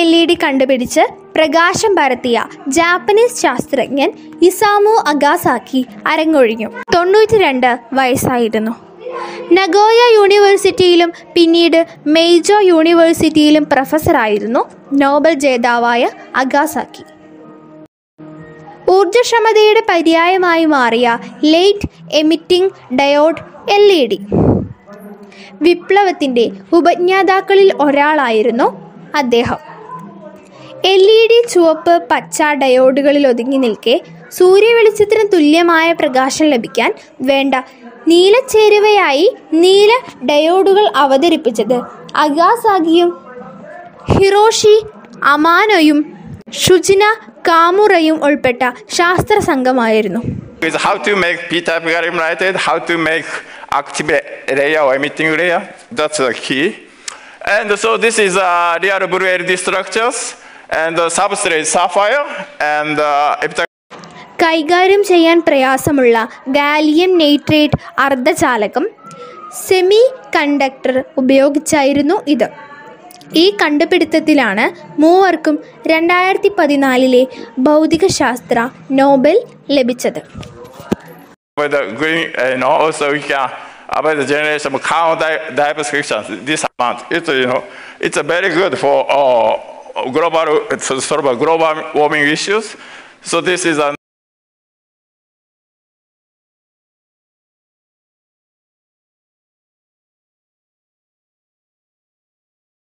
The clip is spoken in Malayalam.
എൽ ഇ ഡി കണ്ടുപിടിച്ച് പ്രകാശം പരത്തിയ ജാപ്പനീസ് ശാസ്ത്രജ്ഞൻ ഇസാമു അഗാസാക്കി അരങ്ങൊഴിഞ്ഞു തൊണ്ണൂറ്റി രണ്ട് വയസ്സായിരുന്നു നഗോയ യൂണിവേഴ്സിറ്റിയിലും പിന്നീട് മെയ്ജോ യൂണിവേഴ്സിറ്റിയിലും പ്രൊഫസറായിരുന്നു നോബൽ ജേതാവായ അഗാസാക്കി ഊർജ്ജക്ഷമതയുടെ പര്യായമായി മാറിയ light emitting diode L E D വിപ്ലവത്തിൻ്റെ ഉപജ്ഞാതാക്കളിൽ ഒരാളായിരുന്നു അദ്ദേഹം എൽ ഇ ഡി ചുവപ്പ് പച്ച ഡയോഡുകളിൽ ഒതുങ്ങി നിൽക്കെ സൂര്യവെളിച്ചത്തിന് തുല്യമായ പ്രകാശം ലഭിക്കാൻ വേണ്ട നീലച്ചേരുവയായി നീല ഡയോഡുകൾ അവതരിപ്പിച്ചത് അഗാസാഗിയും ഹിറോഷി അമാനോയും ഷുജിന കാമുറയും ഉൾപ്പെട്ട ശാസ്ത്ര സംഘമായിരുന്നു is how to make p-type gallium nitride, how to make active layer or emitting layer. That's the key. And so this is uh, real blue LED structures and the substrate sapphire and uh, epitaxy കൈകാര്യം ചെയ്യാൻ പ്രയാസമുള്ള ഗാലിയം നൈട്രേറ്റ് അർദ്ധചാലകം സെമി കണ്ടക്ടർ ഉപയോഗിച്ചായിരുന്നു ഇത് ഈ കണ്ടുപിടുത്തത്തിലാണ് മൂവർക്കും രണ്ടായിരത്തി പതിനാലിലെ ഭൗതികശാസ്ത്ര നോബൽ ലഭിച്ചത് with the green, uh, you know, also we can avoid the generation of carbon di- dioxide frictions, this amount. It's, you know, it's uh, very good for uh, global, to solve global warming issues. So this is an